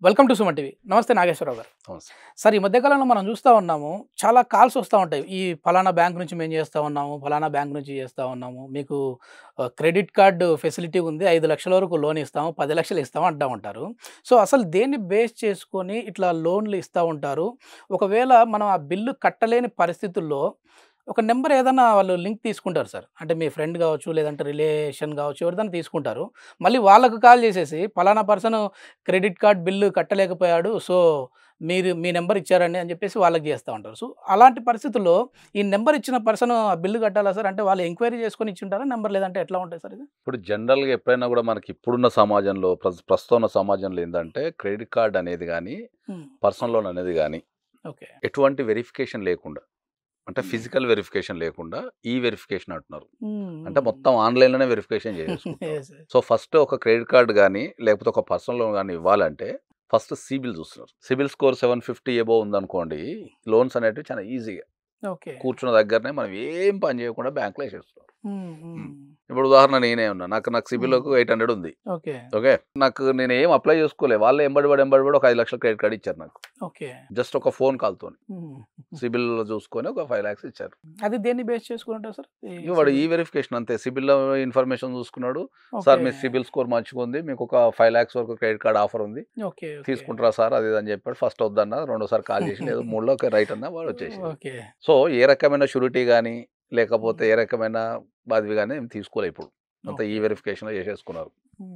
Welcome to Suman TV నమస్తే నాగేశ్వరరావు గారు నమస్తే. సార్ ఈ మధ్యకాలంలో మనం చూస్తూ ఉన్నాము చాలా కాల్స్ వస్తూ ఉంటాయి ఈ ఫలానా బ్యాంక్ నుంచి మేము చేస్తూ ఉన్నాము ఫలానా బ్యాంక్ నుంచి చేస్తూ ఉన్నాము మీకు క్రెడిట్ కార్డు ఫెసిలిటీ ఉంది ఐదు లక్షల వరకు లోన్ ఇస్తాము పది లక్షలు ఇస్తాము అంటూ ఉంటారు సో అసలు దేన్ని బేస్ చేసుకొని ఇట్లా లోన్లు ఇస్తూ ఉంటారు ఒకవేళ మనం ఆ బిల్లు కట్టలేని పరిస్థితుల్లో ఒక నెంబర్ ఏదైనా వాళ్ళు లింక్ తీసుకుంటారు సార్ అంటే మీ ఫ్రెండ్ కావచ్చు లేదంటే రిలేషన్ కావచ్చు ఎవరిదైనా తీసుకుంటారు మళ్ళీ వాళ్ళకు కాల్ చేసేసి ఫలానా పర్సన్ క్రెడిట్ కార్డ్ బిల్లు కట్టలేకపోయాడు సో మీరు మీ నెంబర్ ఇచ్చారండి అని చెప్పేసి వాళ్ళకి చేస్తూ ఉంటారు సో అలాంటి పరిస్థితుల్లో ఈ నెంబర్ ఇచ్చిన పర్సన్ ఆ బిల్లు కట్టాలా సార్ అంటే వాళ్ళు ఎంక్వైరీ చేసుకొని ఇచ్చి ఉంటారా నెంబర్ లేదంటే ఎట్లా ఉంటుంది సార్ ఇది ఇప్పుడు జనరల్గా ఎప్పుడైనా కూడా మనకి ఇప్పుడున్న సమాజంలో ప్రస్- ప్రస్తుతం ఉన్న సమాజంలో ఏంటంటే క్రెడిట్ కార్డ్ అనేది కానీ పర్సనల్ లోన్ అనేది కానీ ఓకే ఎటువంటి వెరిఫికేషన్ లేకుండా అంటే ఫిజికల్ వెరిఫికేషన్ లేకుండా ఈ వెరిఫికేషన్ అంటున్నారు అంటే మొత్తం ఆన్లైన్లోనే వెరిఫికేషన్ చేసేసుకుంటారు సో ఫస్ట్ ఒక క్రెడిట్ కార్డ్ కానీ లేకపోతే ఒక పర్సనల్ లోన్ కానీ ఇవ్వాలంటే ఫస్ట్ సిబిల్ చూస్తున్నారు CIBIL score seven fifty above ఉందనుకోండి లోన్స్ అనేటివి చాలా ఈజీగా ఓకే కూర్చున్న దగ్గరనే మనం ఏం పని చేయకుండా బ్యాంకులో వేసేస్తున్నారు ఇప్పుడు ఉదాహరణ నేనే ఉన్నా నాకు నాకు సిబిల్కు ఎయిట్ హండ్రెడ్ ఉంది ఓకే ఓకే నాకు నేను ఏం అప్లై చేసుకోలే వాళ్ళే ఎంబడి పడి ఎంబడి పడి ఒక ఐదు లక్షల క్రెడిట్ కార్డ్ ఇచ్చారు నాకు ఓకే జస్ట్ ఒక ఫోన్ కాల్తో సిబిల్ చూసుకొని ఒక ఫైవ్ ల్యాక్స్ ఇచ్చారు అది దేన్ని బేస్ చేసుకుంటారు సార్ ఇక వాడు ఈ వెరిఫికేషన్ అంతే సిబిల్ ఇన్ఫర్మేషన్ చూసుకున్నాడు సార్ మీ సిబిల్ స్కోర్ మంచిగా ఉంది మీకు ఒక ఫైవ్ ల్యాక్స్ వరకు క్రెడిట్ కార్డ్ ఆఫర్ ఉంది ఓకే తీసుకుంటారా సార్ అది ఇది అని చెప్పాడు ఫస్ట్ వద్దన్న రెండోసారి కాల్ చేసి లేదు మూడులో రైట్ అన్న వాడు వచ్చేసి ఓకే సో ఏ రకమైన షూరిటీ కానీ లేకపోతే ఏ రకమైన బాధ్యత కానీ ఏం తీసుకోలే ఇప్పుడు అంతా ఈ వెరిఫికేషన్ చేసేసుకున్నారు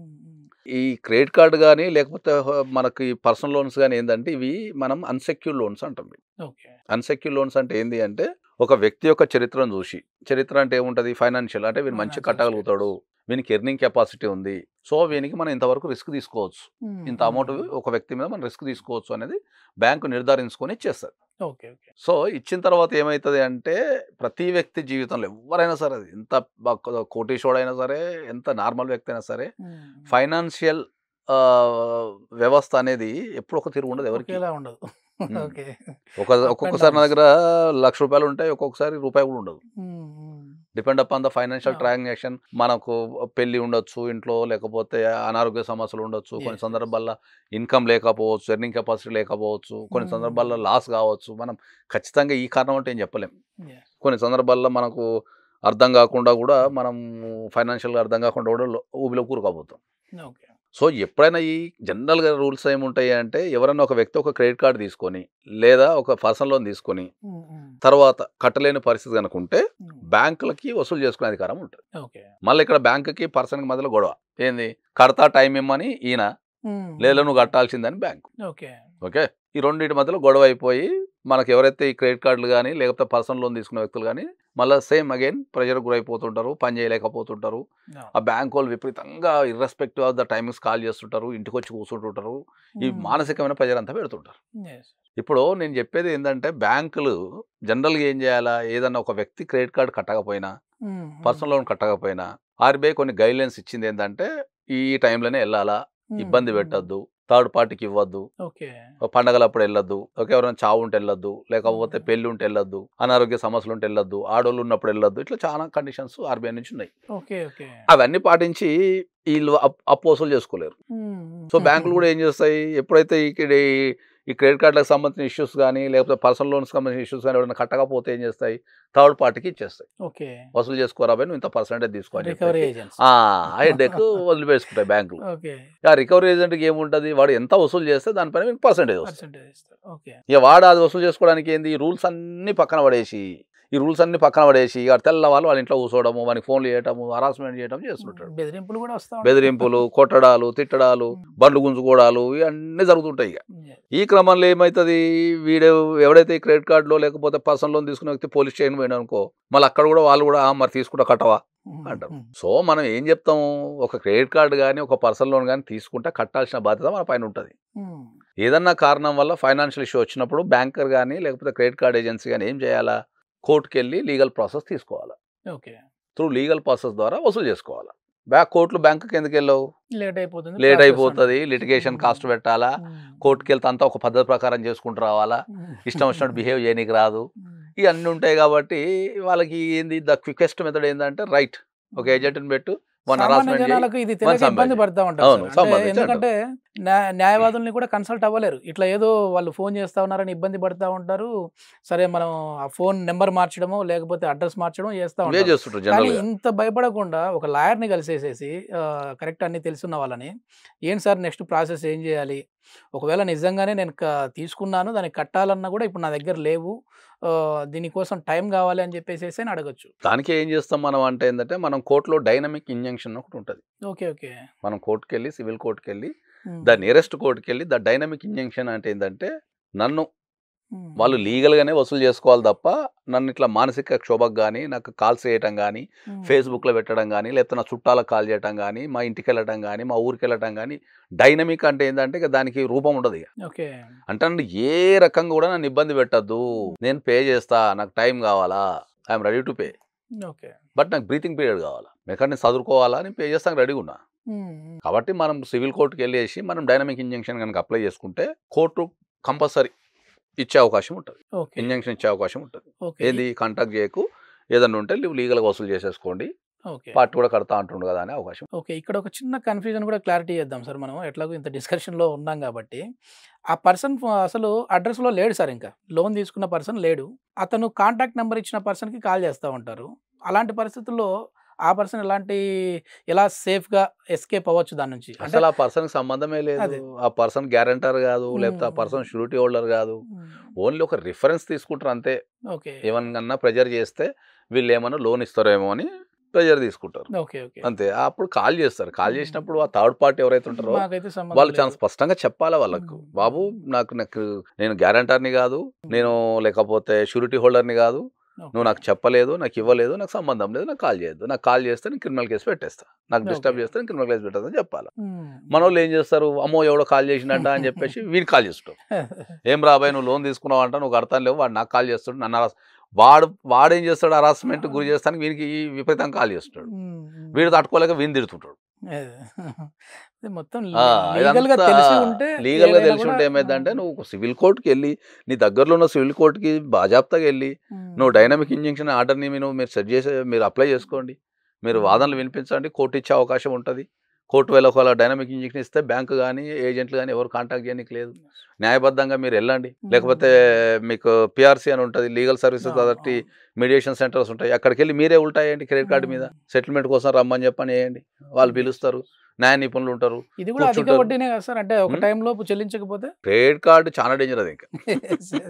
ఈ క్రెడిట్ కార్డు కానీ లేకపోతే హ- మనకి పర్సనల్ లోన్స్ కానీ ఏంటంటే ఇవి మనం అన్సెక్యూర్ లోన్స్ అంటాం ఓకే అన్సెక్యూర్ లోన్స్ అంటే ఏంటి అంటే ఒక వ్యక్తి యొక్క చరిత్రను చూసి చరిత్ర అంటే ఏముంటుంది ఫైనాన్షియల్ అంటే వీడు మంచి Financial కట్టగలుగుతాడు వీనికి ఎర్నింగ్ కెపాసిటీ ఉంది సో వీనికి మనం ఇంతవరకు రిస్క్ తీసుకోవచ్చు ఇంత అమౌంట్ ఒక వ్యక్తి మీద మనం రిస్క్ తీసుకోవచ్చు అనేది బ్యాంకు నిర్ధారించుకొని ఇచ్చేస్తుంది ఓకే ఓకే సో ఇచ్చిన తర్వాత ఏమవుతుంది అంటే ప్రతి వ్యక్తి జీవితంలో ఎవరైనా సరే అది ఎంత బ- కోటీశ్వరుడైనా సరే ఎంత నార్మల్ వ్యక్తి అయినా సరే ఫైనాన్షియల్ వ్యవస్థ అనేది ఎప్పుడు ఒక తీరు ఉండదు ఎవరికి ఒకేలా ఉండదు మ్మ్. ఓకే ఒక ఒక్కొక్కసారి నా దగ్గర లక్ష రూపాయలు ఉంటాయి ఒక్కొక్కసారి రూపాయి కూడా ఉండదు depend upon the financial Yeah. Transaction మనకు పెళ్లి ఉండొచ్చు ఇంట్లో లేకపోతే అనారోగ్య సమస్యలు ఉండొచ్చు కొన్ని Yes, సందర్భాల్లో ఇన్కమ్ లేకపోవచ్చు ఎర్నింగ్ కెపాసిటీ లేకపోవచ్చు కొన్ని Hmm. సందర్భాల్లో లాస్ కావచ్చు మనం ఖచ్చితంగా ఈ కారణం అంటే ఏం చెప్పలేం Yeah. కొన్ని సందర్భాల్లో మనకు అర్థం కాకుండా కూడా మనం ఫైనాన్షియల్గా అర్థం కాకుండా కూడా లో- ఊబిలో కూరుకోబోతాం ఓకే సో ఎప్పుడైనా ఈ జనరల్గా రూల్స్ ఏముంటాయి అంటే ఎవరైనా ఒక వ్యక్తి ఒక క్రెడిట్ కార్డు తీసుకొని లేదా ఒక పర్సనల్ లోన్ తీసుకొని తర్వాత కట్టలేని పరిస్థితి కనుక ఉంటే బ్యాంకులకి వసూలు చేసుకునే అధికారం ఉంటుంది ఓకే మళ్ళీ ఇక్కడ బ్యాంకుకి పర్సన్కి మధ్యలో గొడవ ఏంది కడతా టైం ఇమ్మని ఈయన లేదా నువ్వు కట్టాల్సిందని బ్యాంకు ఓకే ఓకే ఈ రెండింటి మధ్యలో గొడవ అయిపోయి మనకి ఎవరైతే ఈ క్రెడిట్ కార్డులు కానీ లేకపోతే పర్సనల్ లోన్ తీసుకున్న వ్యక్తులు కానీ మళ్ళీ సేమ్ అగైన్ ప్రెషర్ గురైపోతుంటారు పని చేయలేకపోతుంటారు ఆ బ్యాంక్ వాళ్ళు విపరీతంగా irrespective of the timings call చేస్తుంటారు ఇంటికి వచ్చి కూర్చుంటుంటారు ఈ మానసికమైన ప్రెజర్ అంతా పెడుతుంటారు ఇప్పుడు నేను చెప్పేది ఏంటంటే బ్యాంకులు జనరల్గా ఏం చేయాలా ఏదన్నా ఒక వ్యక్తి క్రెడిట్ కార్డు కట్టకపోయినా పర్సనల్ లోన్ కట్టకపోయినా ఆర్బీఐ కొన్ని గైడ్లైన్స్ ఇచ్చింది ఏంటంటే ఈ టైంలోనే వెళ్ళాలా ఇబ్బంది పెట్టద్దు థర్డ్ పార్టీకి ఇవ్వద్దు ఓకే పండగలప్పుడు వెళ్ళొద్దు ఓకే ఎవరైనా చావు ఉంటే వెళ్ళొద్దు లేకపోతే పెళ్లి ఉంటే వెళ్ళొద్దు అనారోగ్య సమస్యలు ఉంటే వెళ్ళొద్దు ఆడోళ్ళు ఉన్నప్పుడు వెళ్ళొద్దు ఇట్లా చాలా కండిషన్స్ ఆర్బీఐ నుంచి ఉన్నాయి ఓకే ఓకే అవన్నీ పాటించి వీళ్ళు అప్- అప్పు వసూలు చేసుకోలేరు సో బ్యాంకులు కూడా ఏం చేస్తాయి ఎప్పుడైతే ఇక్కడ ఈ- ఈ క్రెడిట్ కార్డులకు సంబంధించిన ఇష్యూస్ కానీ లేకపోతే పర్సనల్ లోన్స్ సంబంధించిన ఇష్యూస్ కానీ ఎవరైనా కట్టకపోతే ఏం చేస్తాయి థర్డ్ పార్టీకి ఇచ్చేస్తాయి ఓకే వసూలు చేసుకోరా భయ్ నువ్వు ఇంత పర్సెంటేజ్ తీసుకోవాలి రికవరీ ఏజెంట్స్ ఆ హెడ్ఏక్ వదిలిపేసుకుంటాయి బ్యాంకులు ఓకే ఆ రికవరీ ఏజెంట్కి ఏముంటుంది వాడు ఎంత వసూలు చేస్తే దానిపైన మీకు పర్సెంటేజ్ వస్తుంది పర్సెంటేజ్ ఇస్తారు ఓకే ఇక వాడు అది వసూలు చేసుకోవడానికి ఏంది ఈ రూల్స్ అన్ని పక్కన పడేసి ఈ రూల్స్ అన్ని పక్కన పడేసి ఇక తెల్ల వాళ్ళు వాళ్ళ ఇంట్లో కూర్చోవడము వానికి ఫోన్లు చేయటము హరాస్మెంట్ చేయడం చేస్తుంటాడు బెదిరింపులు కూడా వస్తా ఉంటాయి. బెదిరింపులు కొట్టడాలు తిట్టడాలు బండ్లు గుంజుకోవడాలు ఇవన్నీ జరుగుతుంటాయి ఇక Yeah. ఈ క్రమంలో ఏమవుతుంది వీడు ఎవడైతే ఈ క్రెడిట్ కార్డులో లేకపోతే పర్సనల్ లోన్ తీసుకున్న వ్యక్తి పోలీస్ స్టేషన్ పోయినా అనుకో మళ్ళీ అక్కడ కూడా వాళ్ళు కూడా "ఆ, మరి తీసుకుంటా కట్టవా అంటారు Mm. సో మనం ఏం చెప్తాము ఒక క్రెడిట్ కార్డు కానీ ఒక పర్సనల్ లోన్ కానీ తీసుకుంటే కట్టాల్సిన బాధ్యత మన పైన ఉంటుంది Mm. ఏదన్నా కారణం వల్ల ఫైనాన్షియల్ ఇష్యూ వచ్చినప్పుడు బ్యాంకర్ కానీ లేకపోతే క్రెడిట్ కార్డ్ ఏజెన్సీ కానీ ఏం చేయాలా కోర్టుకి వెళ్ళి లీగల్ ప్రాసెస్ తీసుకోవాలి ఓకే త్రూ లీగల్ ప్రాసెస్ ద్వారా వసూలు చేసుకోవాలి బ్యాక్ కోర్టులు బ్యాంకుకి ఎందుకు వెళ్ళవు లేట్ అయిపోతుంది లేట్ process అయిపోతుంది లిటిగేషన్ Mm. కాస్ట్ పెట్టాలా ఉంటుంది. కోర్టుకి వెళ్తే అంతా ఒక పద్ధతి ప్రకారం చేసుకుంటూ రావాలా Mm. ఇష్టం వచ్చినట్టు బిహేవ్ చేయనీకి రాదు Mm. ఇవన్నీ ఉంటాయి కాబట్టి వాళ్ళకి ఏంది ద క్వికెస్ట్ మెథడ్ ఏంటంటే రైట్ ఒక ఏజెంట్ని పెట్టు వన్ సామాన్య హరాస్మెంట్ చేయి జనాలకు ఇది వన్ తెలియక ఇబ్బంది సంపాదించు. పడతా ఉంటారు అవును, సార్. అంటే సంపాదించు ఎందుకంటే న్యాయ న్యాయవాదుల్ని కూడా కన్సల్ట్ అవ్వలేరు ఇట్లా ఏదో వాళ్ళు ఫోన్ చేస్తూ ఉన్నారని ఇబ్బంది పడుతూ ఉంటారు సరే మనం ఆ ఫోన్ నెంబర్ మార్చడమో లేకపోతే అడ్రస్ మార్చడం చేస్తూ ఇవే ఉంటారు చేస్తుంటారు కానీ జనరల్ గా ఇంత భయపడకుండా ఒక లాయర్ని కలిసేసేసి కరెక్ట్ అన్ని తెలుసున్న వాళ్ళని ఏంటి సార్ నెక్స్ట్ ప్రాసెస్ ఏం చేయాలి ఒకవేళ నిజంగానే నేను క- తీసుకున్నాను దానికి కట్టాలన్నా కూడా ఇప్పుడు నా దగ్గర లేవు ఆ, దీనికోసం టైం కావాలి అని చెప్పేసి అని అడగచ్చు దానికి ఏం చేస్తాం మనం అంటే ఏంటంటే మనం కోర్టులో డైనమిక్ ఇంజంక్షన్ ఒకటి ఉంటుంది ఓకే ఓకే మనం కోర్టుకి వెళ్ళి సివిల్ కోర్టుకి వెళ్ళి ద నియరెస్ట్ కోర్టుకి వెళ్ళి ద డైనమిక్ ఇంజంక్షన్ అంటే ఏంటంటే నన్ను వాళ్ళు లీగల్గానే వసూలు చేసుకోవాలి తప్ప నన్ను ఇట్లా మానసిక క్షోభకు కానీ నాకు కాల్స్ చేయటం కానీ ఫేస్బుక్లో పెట్టడం కానీ లేకపోతే నా చుట్టాలకు కాల్ చేయటం కానీ మా ఇంటికి వెళ్ళటం కానీ మా ఊరికి వెళ్ళటం కానీ డైనమిక్ అంటే ఏంటంటే ఇక దానికి రూపం ఉండదు ఇక ఓకే అంటే నన్ను ఏ రకంగా కూడా నన్ను ఇబ్బంది పెట్టద్దు నేను పే చేస్తా నాకు టైం కావాలా I'm ready to pay okay but నాకు బ్రీతింగ్ పీరియడ్ కావాలా మెకాన్ నేను చదువుకోవాలా నేను పే చేస్తాను రెడీగా ఉన్నా కాబట్టి మనం సివిల్ కోర్టుకి వెళ్ళేసి మనం డైనమిక్ ఇంజంక్షన్ కనుక అప్లై చేసుకుంటే కోర్టు కంపల్సరీ ఇచ్చే అవకాశం ఉంటుంది ఓకే ఇంజంక్షన్ ఇచ్చే అవకాశం ఉంటుంది ఓకే ఏది కాంటాక్ట్ చేయకు ఏదన్నా ఉంటే నువ్వు లీగల్గా వసూలు చేసేసుకోండి ఓకే పార్టీ కూడా కడతా అంటుండు కదా అనే అవకాశం ఓకే ఇక్కడ ఒక చిన్న కన్ఫ్యూజన్ కూడా క్లారిటీ చేద్దాం సార్ మనం ఎట్లాగో ఇంత డిస్కషన్లో ఉన్నాం కాబట్టి ఆ పర్సన్ అసలు అడ్రస్లో లేడు సార్ ఇంకా లోన్ తీసుకున్న పర్సన్ లేడు అతను కాంటాక్ట్ నెంబర్ ఇచ్చిన పర్సన్కి కాల్ చేస్తూ ఉంటారు అలాంటి పరిస్థితుల్లో ఆ పర్సన్ ఎలాంటి ఎలా సేఫ్గా ఎస్కేప్ అవ్వచ్చు దాని నుంచి అంటే అసలు ఆ పర్సన్ సంబంధమే లేదు అదే. ఆ పర్సన్ గ్యారంటర్ కాదు లేకపోతే ఆ మ్మ్. పర్సన్ షూరిటీ హోల్డర్ కాదు ఓన్లీ ఒక రిఫరెన్స్ తీసుకుంటారు అంతే ఓకే ఏమన్నా ప్రెజర్ చేస్తే వీళ్ళు ఏమన్నా లోన్ ఇస్తారేమో అని ప్రెజర్ తీసుకుంటారు ఓకే ఓకే అంతే అప్పుడు కాల్ చేస్తారు కాల్ మ్మ్. చేసినప్పుడు ఆ థర్డ్ పార్టీ ఎవరైతే ఉంటారో మాకైతే సంబంధం వాళ్ళు చాలా లేదు. స్పష్టంగా చెప్పాలి వాళ్ళకు మ్మ్. బాబు నాకు నాకు నేను గ్యారంటర్ని కాదు నేను లేకపోతే షూరిటీ హోల్డర్ని కాదు ఓకే. నువ్వు నాకు చెప్పలేదు నాకు ఇవ్వలేదు నాకు సంబంధం లేదు నాకు కాల్ చేయొద్దు నాకు కాల్ చేస్తే నేను క్రిమినల్ కేసు పెట్టేస్తా నాకు డిస్టర్బ్ ఓకే. చేస్తే నేను క్రిమినల్ కేసు పెట్టేస్తా చెప్పాలి మ్మ్. మన వాళ్ళు ఏం చేస్తారు అమ్మో ఎవడో కాల్ చేసినట్ట అని చెప్పేసి వీడికి కాల్ చేస్తాడు ఏం రాబాయ్ నువ్వు లోన్ తీసుకున్నావు అంట నువ్వు కడతాను లేవు వాడు నాకు కాల్ చేస్తాడు నన్ను harass- వాడు వాడేం చేస్తాడు హరాస్మెంట్ గురి చేస్తానికి వీనికి ఈ విపరీతంగా కాల్ చేస్తాడు మ్మ్. వీడు తట్టుకోలేక వీని తిడుతుంటాడు అదే. ఇది మొత్తం ఆ, లీగల్ గా ఇదంతా తెలిసి ఉంటే లీగల్ గా ఏదైనా తెలిసి కూడా- ఉంటే ఏమైందంటే నువ్వు సివిల్ కోర్టుకి వెళ్ళి నీ దగ్గరలో ఉన్న సివిల్ కోర్టుకి బాజాప్తాగా వెళ్ళి మ్మ్. నువ్వు డైనమిక్ ఇంజెక్షన్ ఆర్డర్ని మీరు మీరు సెట్ చేసే మీరు అప్లై చేసుకోండి మీరు వాదనలు వినిపించండి కోర్టు ఇచ్చే అవకాశం ఉంటుంది కోర్టు వేళ ఒకవేళ డైనమిక్ ఇంజెక్షన్ ఇస్తే బ్యాంకు కానీ ఏజెంట్లు కానీ ఎవరు కాంటాక్ట్ చేయడానికి లేదు న్యాయబద్ధంగా మీరు వెళ్ళండి లేకపోతే మీకు పిఆర్సీ అని ఉంటుంది లీగల్ సర్వీసెస్ ఆ, అథారిటీ ఆ. మీడియేషన్ సెంటర్స్ ఉంటాయి అక్కడికి వెళ్ళి మీరే ఉంటాయండి క్రెడిట్ కార్డు మీద మ్మ్. సెటిల్మెంట్ కోసం రమ్మని చెప్పని వేయండి వాళ్ళు పిలుస్తారు న్యాయ నిపుణులు ఉంటారు ఇది కూడా అధిక కూర్చుంటారు. వడ్డీనే కదా సార్ అంటే ఒక మ్మ్. టైం లోపు చెల్లించకపోతే క్రెడిట్ కార్డు చాలా డేంజర్ అది ఇంకా Yes, yes.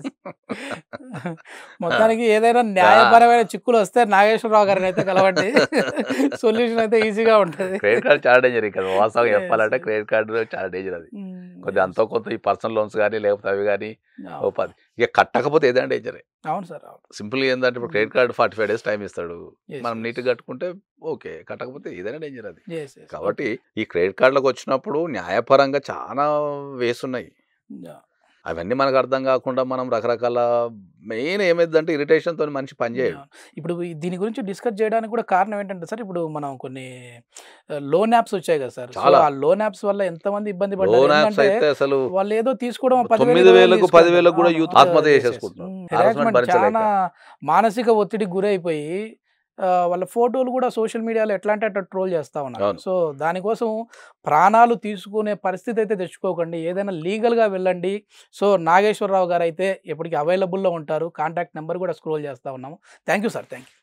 మొత్తానికి ఏదైనా న్యాయపరమైన చిక్కులు వస్తే నాగేశ్వరరావు గారిని అయితే కలవండి సొల్యూషన్ అయితే ఈజీగా ఉంటుంది క్రెడిట్ కార్డు చాలా డేంజర్ ఇంకా వాస్తవంగా Yes, చెప్పాలంటే yes. క్రెడిట్ కార్డు చాలా డేంజర్ అది మ్మ్. కొద్దిగా అంతో కొంత ఈ పర్సనల్ లోన్స్ కానీ లేకపోతే అవి కానీ అవును. ఓ పది ఇక కట్టకపోతే ఏదైనా డేంజరే అవును సార్ అవును సింపుల్ ఏంటంటే ఇప్పుడు credit card forty five days time ఇస్తాడు Yes, మనం yes. నీట్గా కట్టుకుంటే ఓకే కట్టకపోతే ఏదైనా డేంజర్ అది Yes, yes. కాబట్టి ఈ క్రెడిట్ కార్డులకు వచ్చినప్పుడు న్యాయపరంగా చాలా వేసున్నాయి Yeah. అవన్నీ మనకు అర్థం కాకుండా మనం రకరకాల మెయిన్ ఏమైందంటే ఇరిటేషన్తో మనిషి పనిచేయడు అవును. ఇప్పుడు ఈ దీని గురించి డిస్కస్ చేయడానికి కూడా కారణం ఏంటంటే సార్ ఇప్పుడు మనం కొన్ని లోన్ యాప్స్ వచ్చాయి కదా సార్ సో చాలా. ఆ లోన్ యాప్స్ వల్ల ఎంతమంది ఇబ్బంది పడ్డారు లోన్ యాప్స్ ఏంటంటే అయితే అసలు వాళ్ళు ఏదో తీసుకోవడం పదివేలు, తొమ్మిది ఇరవై వేలు వేలకు తీసుకుంటారు. పదివేలకు కూడా అవును, యూత్ అవును. ఆత్మహత్య Yes, yes. చేసేసుకుంటున్నారు. మ్మ్. Harassment Harassment భరించలేక. చాలా మానసిక ఒత్తిడికి గురైపోయి ఆ, వాళ్ళ ఫోటోలు కూడా సోషల్ మీడియాలో ఎట్లా అంటే అట్లా ట్రోల్ చేస్తా ఉన్నారు అవును. సో దానికోసం ప్రాణాలు తీసుకునే పరిస్థితి అయితే తెచ్చుకోకండి ఏదైనా లీగల్గా వెళ్ళండి సో నాగేశ్వరరావు గారు అయితే ఎప్పటికీ అవైలబుల్లో ఉంటారు కాంటాక్ట్ నెంబర్ కూడా స్క్రోల్ చేస్తా ఉన్నాము thank you sir thank you